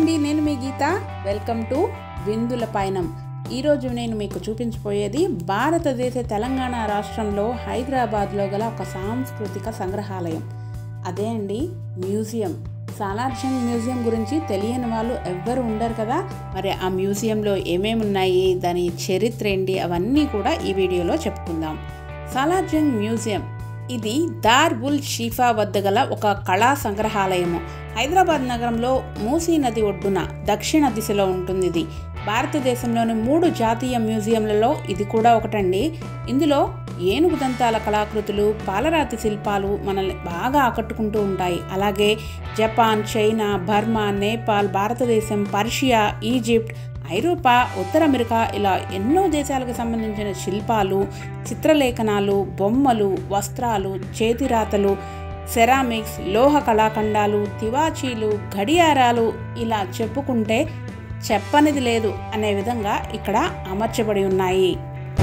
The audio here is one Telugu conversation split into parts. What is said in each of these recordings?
అండి నేను మీ గీత వెల్కమ్ టు విందుల పయనం ఈరోజు నేను మీకు చూపించబోయేది భారతదేశ తెలంగాణ రాష్ట్రంలో హైదరాబాద్లో గల ఒక సాంస్కృతిక సంగ్రహాలయం అదే అండి మ్యూజియం సాలార్జంగ్ మ్యూజియం గురించి తెలియని వాళ్ళు ఎవ్వరు ఉండరు కదా మరి ఆ మ్యూజియంలో ఏమేమి ఉన్నాయి దాని చరిత్ర ఏంటి అవన్నీ కూడా ఈ వీడియోలో చెప్పుకుందాం సాలార్జంగ్ మ్యూజియం ఇది దార్ బుల్ షీఫా వద్ద గల ఒక కళా సంగ్రహాలయము హైదరాబాద్ నగరంలో మూసీ నది ఒడ్డున దక్షిణ దిశలో ఉంటుంది ఇది భారతదేశంలోని మూడు జాతీయ మ్యూజియంలలో ఇది కూడా ఒకటండి ఇందులో ఏనుగు దంతాల కళాకృతులు పాలరాతి శిల్పాలు మనల్ని బాగా ఆకట్టుకుంటూ ఉంటాయి అలాగే జపాన్ చైనా బర్మా నేపాల్ భారతదేశం పర్షియా ఈజిప్ట్ ఐరోపా ఉత్తర అమెరికా ఇలా ఎన్నో దేశాలకు సంబంధించిన శిల్పాలు చిత్రలేఖనాలు బొమ్మలు వస్త్రాలు చేతిరాతలు సెరామిక్స్ లోహ కళాఖండాలు తివాచీలు గడియారాలు ఇలా చెప్పుకుంటే చెప్పనిది లేదు అనే విధంగా ఇక్కడ అమర్చబడి ఉన్నాయి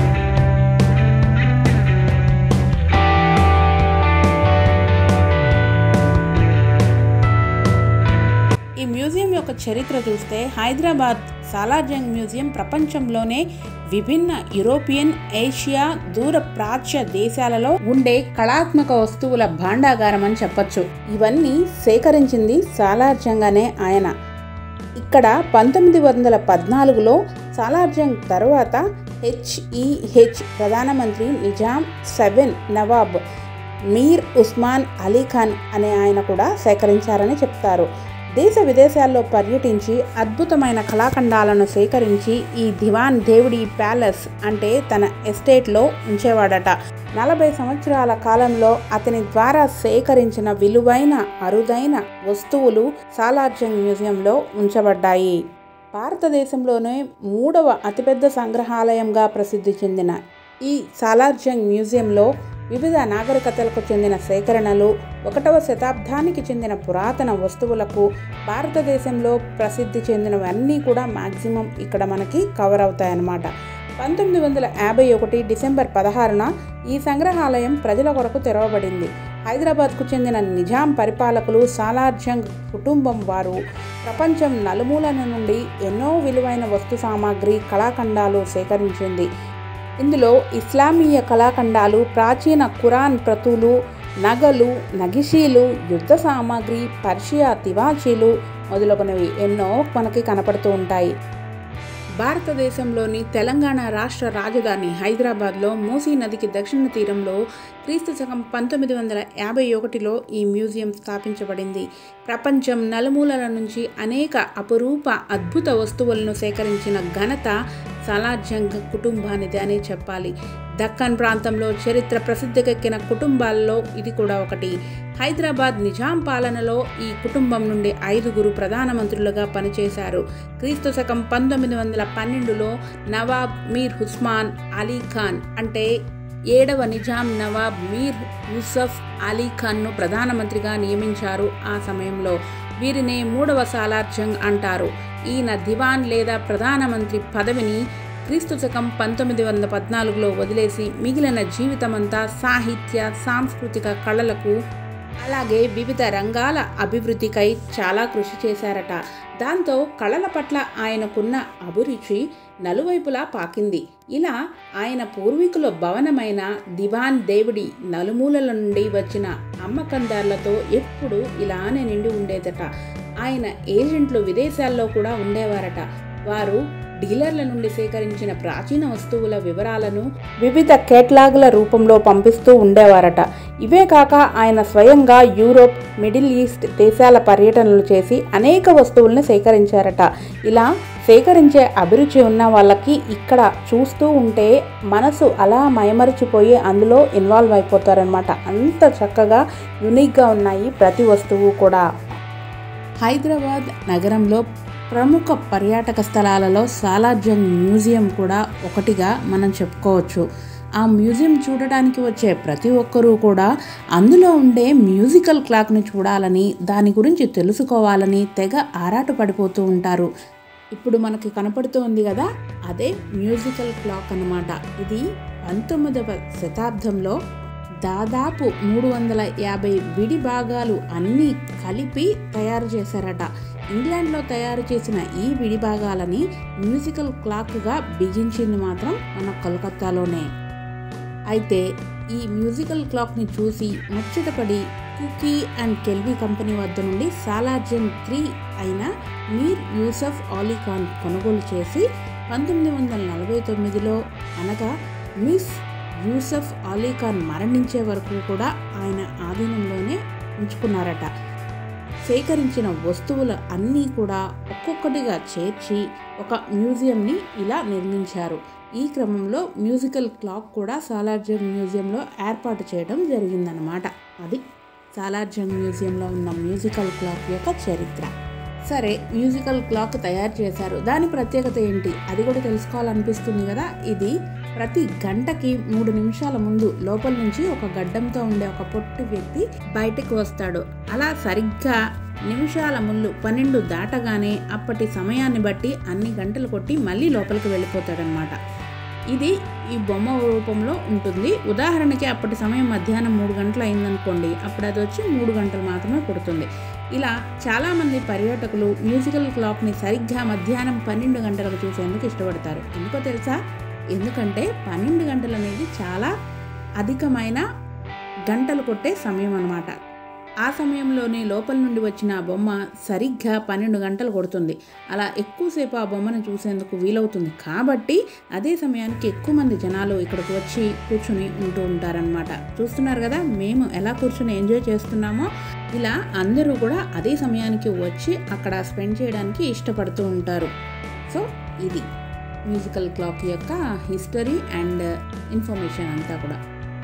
ఈ మ్యూజియం యొక్క చరిత్ర చూస్తే హైదరాబాద్ సాలార్జంగ్ మ్యూజియం ప్రపంచంలోనే విభిన్న యూరోపియన్ ఏషియా దూర ప్రాచ్య దేశాలలో ఉండే కళాత్మక వస్తువుల భాండాగారం అని చెప్పొచ్చు ఇవన్నీ సేకరించింది సాలార్జంగ్ అనే ఆయన ఇక్కడ పంతొమ్మిది వందల పద్నాలుగులో సాలార్జంగ్ తర్వాత హెచ్ఈహెచ్ ప్రధానమంత్రి నిజాం సెవెన్ నవాబ్ మీర్ ఉస్మాన్ అలీ ఖాన్ అనే ఆయన కూడా సేకరించారని చెప్తారు దేశ విదేశాల్లో పర్యటించి అద్భుతమైన కళాఖండాలను సేకరించి ఈ దివాన్ దేవుడి ప్యాలెస్ అంటే తన ఎస్టేట్లో ఉంచేవాడట నలభై సంవత్సరాల కాలంలో అతని ద్వారా సేకరించిన విలువైన అరుదైన వస్తువులు సాలార్జంగ్ మ్యూజియంలో ఉంచబడ్డాయి భారతదేశంలోనే మూడవ అతిపెద్ద సంగ్రహాలయంగా ప్రసిద్ధి చెందిన ఈ సాలార్జంగ్ మ్యూజియంలో వివిధ నాగరికతలకు చెందిన సేకరణలు ఒకటవ శతాబ్దానికి చెందిన పురాతన వస్తువులకు భారతదేశంలో ప్రసిద్ధి చెందినవన్నీ కూడా మ్యాక్సిమం ఇక్కడ మనకి కవర్ అవుతాయన్నమాట పంతొమ్మిది వందల యాభై ఒకటి డిసెంబర్ పదహారున ఈ సంగ్రహాలయం ప్రజల కొరకు తెరవబడింది హైదరాబాద్కు చెందిన నిజాం పరిపాలకులు సాలార్జంగ్ కుటుంబం వారు ప్రపంచం నలుమూలల నుండి ఎన్నో విలువైన వస్తు సామాగ్రి కళాఖండాలు సేకరించింది ఇందులో ఇస్లామీయ కళాఖండాలు ప్రాచీన ఖురాన్ ప్రతులు నగలు నగిషీలు యుద్ధ సామాగ్రి పర్షియా తివాచీలు మొదలగునవి ఎన్నో మనకి కనపడుతూ ఉంటాయి భారతదేశంలోని తెలంగాణ రాష్ట్ర రాజధాని హైదరాబాద్లో మూసీ నదికి దక్షిణ తీరంలో క్రీస్తు శకం పంతొమ్మిది వందల యాభై ఒకటిలో ఈ మ్యూజియం స్థాపించబడింది ప్రపంచం నలుమూలల నుంచి అనేక అపురూప అద్భుత వస్తువులను సేకరించిన ఘనత సలార్జంగ్ కుటుంబానిది అని చెప్పాలి దక్కన్ ప్రాంతంలో చరిత్ర ప్రసిద్ధికెక్కిన కుటుంబాల్లో ఇది కూడా ఒకటి హైదరాబాద్ నిజాం పాలనలో ఈ కుటుంబం నుండి ఐదుగురు ప్రధానమంత్రులుగా పనిచేశారు క్రీస్తు శకం పంతొమ్మిది వందల పన్నెండులో నవాబ్ మీర్ ఉస్మాన్ అలీ ఖాన్ అంటే ఏడవ నిజాం నవాబ్ మీర్ యూసఫ్ అలీ ఖాన్ను ప్రధానమంత్రిగా నియమించారు ఆ సమయంలో వీరినే మూడవ సాలార్జంగ్ అంటారు ఈయన దివాన్ లేదా ప్రధానమంత్రి పదవిని క్రీస్తు శకం పంతొమ్మిది వందల పద్నాలుగులో వదిలేసి మిగిలిన జీవితమంతా సాహిత్య సాంస్కృతిక కళలకు అలాగే వివిధ రంగాల అభివృద్ధికై చాలా కృషి చేశారట దాంతో కళల పట్ల ఆయనకున్న అభిరుచి నలువైపులా పాకింది ఇలా ఆయన పూర్వీకుల భవనమైన దివాన్ దేవుడి నలుమూలల నుండి వచ్చిన అమ్మకందార్లతో ఎప్పుడు ఇలానే నిండి ఉండేదట ఆయన ఏజెంట్లు విదేశాల్లో కూడా ఉండేవారట వారు డీలర్ల నుండి సేకరించిన ప్రాచీన వస్తువుల వివరాలను వివిధ కేటలాగుల రూపంలో పంపిస్తూ ఉండేవారట ఇవే కాక ఆయన స్వయంగా యూరోప్ మిడిల్ ఈస్ట్ దేశాల పర్యటనలు చేసి అనేక వస్తువులను సేకరించారట ఇలా సేకరించే అభిరుచి ఉన్న వాళ్ళకి ఇక్కడ చూస్తూ ఉంటే మనసు అలా మయమరిచిపోయి అందులో ఇన్వాల్వ్ అయిపోతారనమాట అంత చక్కగా యునిక్గా ఉన్నాయి ప్రతి వస్తువు కూడా హైదరాబాద్ నగరంలో ప్రముఖ పర్యాటక స్థలాలలో సాలార్జంగ్ మ్యూజియం కూడా ఒకటిగా మనం చెప్పుకోవచ్చు ఆ మ్యూజియం చూడడానికి వచ్చే ప్రతి ఒక్కరూ కూడా అందులో ఉండే మ్యూజికల్ క్లాక్ని చూడాలని దాని గురించి తెలుసుకోవాలని తెగ ఆరాట పడిపోతూ ఉంటారు ఇప్పుడు మనకి కనపడుతూ ఉంది కదా అదే మ్యూజికల్ క్లాక్ అన్నమాట ఇది పంతొమ్మిదవ శతాబ్దంలో దాదాపు మూడు వందల యాభై విడి భాగాలు అన్నీ కలిపి తయారు చేశారట ఇంగ్లాండ్లో తయారు చేసిన ఈ విడిభాగాలని మ్యూజికల్ క్లాక్గా బిగించింది మాత్రం మన కోల్కత్తాలోనే అయితే ఈ మ్యూజికల్ క్లాక్ని చూసి ముచ్చటపడి కుకీ అండ్ కెల్వీ కంపెనీ వద్ద నుండి సాలార్జన్ త్రీ అయిన మీర్ యూసఫ్ అలీ ఖాన్ కొనుగోలు చేసి పంతొమ్మిది వందల నలభై తొమ్మిదిలో అనగా మిస్ యూసఫ్ అలీ ఖాన్ మరణించే వరకు కూడా ఆయన ఆధీనంలోనే ఉంచుకున్నారట సేకరించిన వస్తువులు అన్నీ కూడా ఒక్కొక్కటిగా చేర్చి ఒక మ్యూజియంని ఇలా నిర్మించారు ఈ క్రమంలో మ్యూజికల్ క్లాక్ కూడా సాలార్జంగ్ మ్యూజియంలో ఏర్పాటు చేయడం జరిగిందనమాట అది సాలార్జంగ్ మ్యూజియంలో ఉన్న మ్యూజికల్ క్లాక్ యొక్క చరిత్ర సరే మ్యూజికల్ క్లాక్ తయారు చేశారు దాని ప్రత్యేకత ఏంటి అది కూడా తెలుసుకోవాలనిపిస్తుంది కదా ఇది ప్రతి గంటకి మూడు నిమిషాల ముందు లోపల నుంచి ఒక గడ్డంతో ఉండే ఒక పొట్టి వ్యక్తి బయటకు వస్తాడు అలా సరిగ్గా నిమిషాల ముందు పన్నెండు దాటగానే అప్పటి సమయాన్ని బట్టి అన్ని గంటలు కొట్టి మళ్ళీ లోపలికి వెళ్ళిపోతాడనమాట ఇది ఈ బొమ్మ రూపంలో ఉంటుంది ఉదాహరణకి అప్పటి సమయం మధ్యాహ్నం మూడు గంటలు అయిందనుకోండి అప్పుడు అది వచ్చి మూడు గంటలు మాత్రమే కొడుతుంది ఇలా చాలామంది పర్యాటకులు మ్యూజికల్ క్లాక్ని సరిగ్గా మధ్యాహ్నం పన్నెండు గంటలకు చూసేందుకు ఇష్టపడతారు ఎందుకో తెలుసా ఎందుకంటే పన్నెండు గంటలు అనేది చాలా అధికమైన గంటలు కొట్టే సమయం అన్నమాట ఆ సమయంలోనే లోపల నుండి వచ్చిన ఆ బొమ్మ సరిగ్గా పన్నెండు గంటలు కొడుతుంది అలా ఎక్కువసేపు ఆ బొమ్మను చూసేందుకు వీలవుతుంది కాబట్టి అదే సమయానికి ఎక్కువ మంది జనాలు ఇక్కడికి వచ్చి కూర్చుని ఉంటూ ఉంటారనమాట చూస్తున్నారు కదా మేము ఎలా కూర్చుని ఎంజాయ్ చేస్తున్నామో ఇలా అందరూ కూడా అదే సమయానికి వచ్చి అక్కడ స్పెండ్ చేయడానికి ఇష్టపడుతూ ఉంటారు సో ఇది మ్యూజికల్ క్లాక్ యొక్క హిస్టరీ అండ్ ఇన్ఫర్మేషన్ అంతా కూడా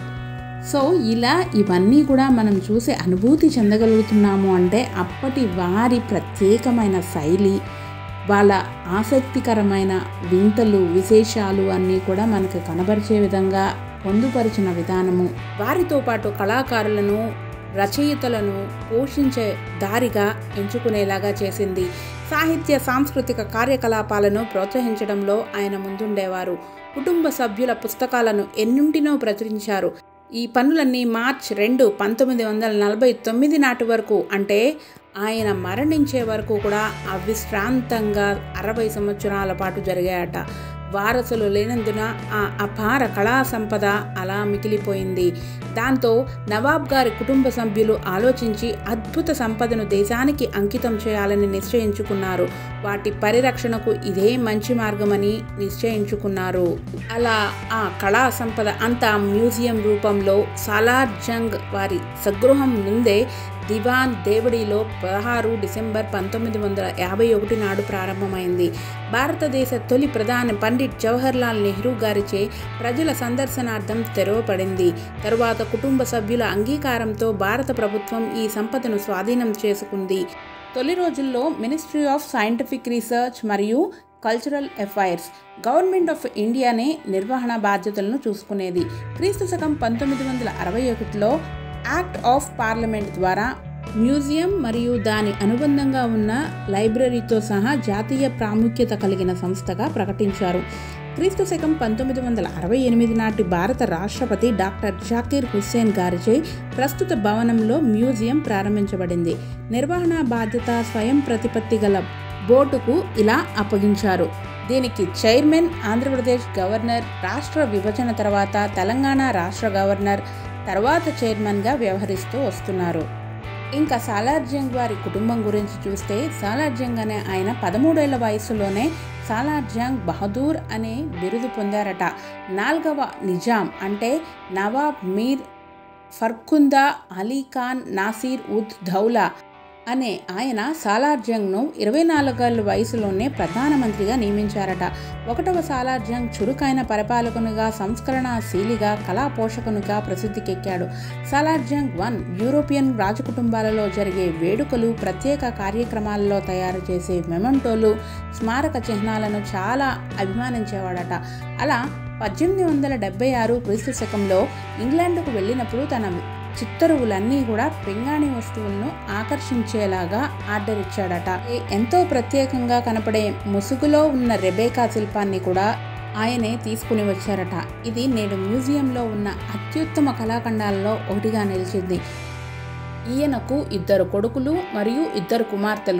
సో ఇలా ఇవన్నీ కూడా మనం చూసే అనుభూతి చెందగలుగుతున్నాము అంటే అప్పటి వారి ప్రత్యేకమైన శైలి వాళ్ళ ఆసక్తికరమైన వింతలు విశేషాలు అన్నీ కూడా మనకు కనబరిచే విధంగా పొందుపరిచిన విధానము వారితో పాటు కళాకారులను రచయితలను పోషించే దారిగా ఎంచుకునేలాగా చేసింది సాహిత్య సాంస్కృతిక కార్యకలాపాలను ప్రోత్సహించడంలో ఆయన ముందుండేవారు కుటుంబ సభ్యుల పుస్తకాలను ఎన్నింటినో ప్రచురించారు ఈ పనులన్నీ మార్చ్ రెండు పంతొమ్మిది వందల నలభై తొమ్మిది నాటి వరకు అంటే ఆయన మరణించే వరకు కూడా అవిశ్రాంతంగా అరవై సంవత్సరాల పాటు జరిగాయట వారసులు లేనందున ఆ అపార కళా సంపద అలా మిగిలిపోయింది దాంతో నవాబ్ గారి కుటుంబ సభ్యులు ఆలోచించి అద్భుత సంపదను దేశానికి అంకితం చేయాలని నిశ్చయించుకున్నారు వాటి పరిరక్షణకు ఇదే మంచి మార్గమని నిశ్చయించుకున్నారు అలా ఆ కళా సంపద అంతా మ్యూజియం రూపంలో సాలార్ జంగ్ వారి స్వగృహం ముందే దివాన్ దేవడిలో పదహారు డిసెంబర్ పంతొమ్మిది వందల యాభై ఒకటి నాడు ప్రారంభమైంది భారతదేశ తొలి ప్రధాని పండిట్ జవహర్లాల్ నెహ్రూ గారిచే ప్రజల సందర్శనార్థం తెరవపడింది తరువాత కుటుంబ సభ్యుల అంగీకారంతో భారత ప్రభుత్వం ఈ సంపదను స్వాధీనం చేసుకుంది తొలి రోజుల్లో మినిస్ట్రీ ఆఫ్ సైంటిఫిక్ రీసెర్చ్ మరియు కల్చరల్ అఫైర్స్ గవర్నమెంట్ ఆఫ్ ఇండియానే నిర్వహణ బాధ్యతలను చూసుకునేది క్రీస్తు శకం పంతొమ్మిది వందల అరవై ఒకటిలో యాక్ట్ ఆఫ్ పార్లమెంట్ ద్వారా మ్యూజియం మరియు దాని అనుబంధంగా ఉన్న లైబ్రరీతో సహా జాతీయ ప్రాముఖ్యత కలిగిన సంస్థగా ప్రకటించారు క్రీస్తు శకం పంతొమ్మిది వందల అరవై ఎనిమిది నాటి భారత రాష్ట్రపతి డాక్టర్ జాకీర్ హుస్సేన్ గారిచే ప్రస్తుత భవనంలో మ్యూజియం ప్రారంభించబడింది నిర్వహణ బాధ్యత స్వయం ప్రతిపత్తి గల బోర్డుకు ఇలా అప్పగించారు దీనికి చైర్మన్ ఆంధ్రప్రదేశ్ గవర్నర్ రాష్ట్ర విభజన తర్వాత తెలంగాణ రాష్ట్ర గవర్నర్ తర్వాత చైర్మన్గా వ్యవహరిస్తూ వస్తున్నారు ఇంకా సాలార్జంగ్ వారి కుటుంబం గురించి చూస్తే సాలార్జంగ్ అనే ఆయన పదమూడేళ్ల వయసులోనే సాలార్జంగ్ బహదూర్ అనే బిరుదు పొందారట నాల్గవ నిజాం అంటే నవాబ్ మీర్ ఫర్కుందా అలీ ఖాన్ నాసీర్ ఉద్ దౌలా అనే ఆయన సాలార్జంగ్ను ఇరవై నాలుగేళ్ల వయసులోనే ప్రధానమంత్రిగా నియమించారట ఒకటవ సాలార్జంగ్ చురుకైన పరిపాలకునిగా సంస్కరణశీలిగా కళా పోషకునిగా ప్రసిద్ధికెక్కాడు సాలార్జంగ్ వన్ యూరోపియన్ రాజకుటుంబాలలో జరిగే వేడుకలు ప్రత్యేక కార్యక్రమాలలో తయారు చేసే మెమంటోలు స్మారక చిహ్నాలను చాలా అభిమానించేవాడట అలా పద్దెనిమిది వందల డెబ్బై ఆరు క్రీస్తు శకంలో ఇంగ్లాండ్కు వెళ్ళినప్పుడు తన చిత్తరువులన్నీ కూడా పింగాణి వస్తువులను ఆకర్షించేలాగా ఆర్డర్ ఇచ్చాడట ఎంతో ప్రత్యేకంగా కనపడే ముసుగులో ఉన్న రెబేకా శిల్పాన్ని కూడా ఆయనే తీసుకుని వచ్చారట ఇది నేడు మ్యూజియంలో ఉన్న అత్యుత్తమ కళాఖండాలలో ఒకటిగా నిలిచింది ఈయనకు ఇద్దరు కొడుకులు మరియు ఇద్దరు కుమార్తెలు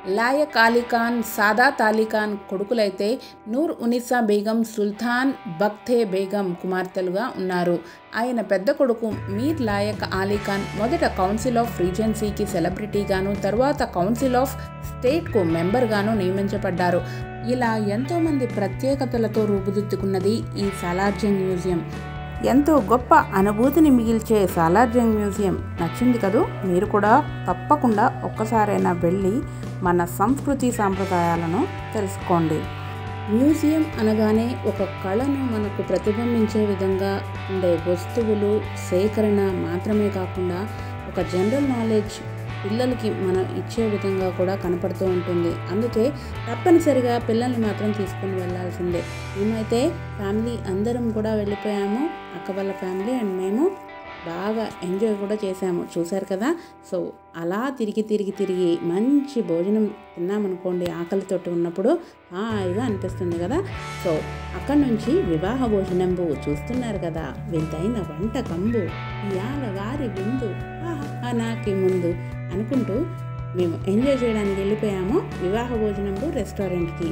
లాయక్ అలీ ఖాన్ సాదాత్ అలీ ఖాన్ కొడుకులైతే నూర్ ఉనిసా బేగం సుల్తాన్ బక్తే బేగం కుమార్తెలుగా ఉన్నారు ఆయన పెద్ద కొడుకు మీర్ లాయక్ అలీ ఖాన్ మొదట కౌన్సిల్ ఆఫ్ రీజెన్సీకి సెలబ్రిటీగాను తర్వాత కౌన్సిల్ ఆఫ్ స్టేట్కు మెంబర్గాను నియమించబడ్డారు ఇలా ఎంతోమంది ప్రత్యేకతలతో రూపుదిద్దుకున్నది ఈ సాలార్జంగ్ మ్యూజియం ఎంతో గొప్ప అనుభూతిని మిగిల్చే సాలార్జంగ్ మ్యూజియం నచ్చింది కదూ మీరు కూడా తప్పకుండా ఒక్కసారైనా వెళ్ళి మన సంస్కృతి సాంప్రదాయాలను తెలుసుకోండి మ్యూజియం అనగానే ఒక కళను మనకు ప్రతిబింబించే విధంగా ఉండే వస్తువులు సేకరణ మాత్రమే కాకుండా ఒక జనరల్ నాలెడ్జ్ పిల్లలకి మనం ఇచ్చే విధంగా కూడా కనపడుతూ ఉంటుంది అందుకే తప్పనిసరిగా పిల్లల్ని మాత్రం తీసుకొని వెళ్ళాల్సిందే మేమైతే ఫ్యామిలీ అందరం కూడా వెళ్ళిపోయాము అక్క వాళ్ళ ఫ్యామిలీ అండ్ మేము బాగా ఎంజాయ్ కూడా చేసాము చూశారు కదా సో అలా తిరిగి తిరిగి తిరిగి మంచి భోజనం తిన్నామనుకోండి ఆకలితోటి ఉన్నప్పుడు హాయిగా అనిపిస్తుంది కదా సో అక్కడి నుంచి వివాహ భోజనంబు చూస్తున్నారు కదా వింతైన వంట కంబు ఇయాల వారి విందు ఆహా నాకి ముందు అనుకుంటూ మేము ఎంజాయ్ చేయడానికి వెళ్ళిపోయాము వివాహ భోజనంబు రెస్టారెంట్కి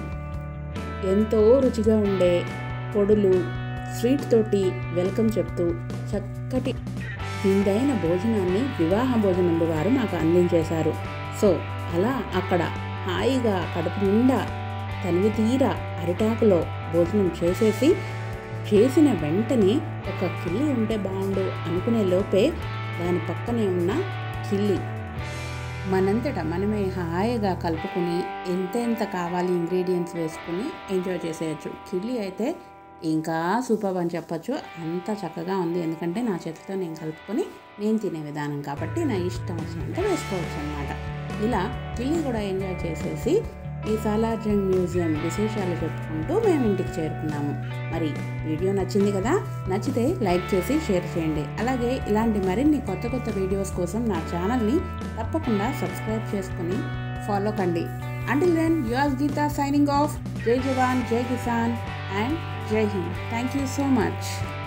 ఎంతో రుచిగా ఉండే పొడులు స్వీట్ తోటి వెల్కమ్ చెప్తూ చక్కటి విందైన భోజనాన్ని వివాహ భోజనం వారు మాకు అందించేశారు సో అలా అక్కడ హాయిగా కడుపు నిండా తనివి తీర అరిటాకులో భోజనం చేసేసి చేసిన వెంటనే ఒక కిల్లి ఉంటే బాగుండు అనుకునే లోపే దాని పక్కనే ఉన్న కిల్లి మనంతట మనమే హాయిగా కలుపుకుని ఎంత ఎంత కావాలి ఇంగ్రీడియంట్స్ వేసుకుని ఎంజాయ్ చేసేయచ్చు కిల్లి అయితే ఇంకా సూపర్ అని చెప్పొచ్చు అంత చక్కగా ఉంది ఎందుకంటే నా చేతితో నేను కలుపుకొని నేను తినే విధానం కాబట్టి నా ఇష్టం వచ్చినంత వేసుకోవచ్చు అనమాట ఇలా కిల్లి కూడా ఎంజాయ్ చేసేసి ఈ సాలార్జంగ్ మ్యూజియం విశేషాలు చెప్పుకుంటూ మేము ఇంటికి చేరుకున్నాము మరి వీడియో నచ్చింది కదా నచ్చితే లైక్ చేసి షేర్ చేయండి అలాగే ఇలాంటి మరిన్ని కొత్త కొత్త వీడియోస్ కోసం నా ఛానల్ని తప్పకుండా సబ్స్క్రైబ్ చేసుకుని ఫాలో కండి until then your Geetha signing off జై జవాన్ జై కిసాన్ అండ్ జై Hind thank you so much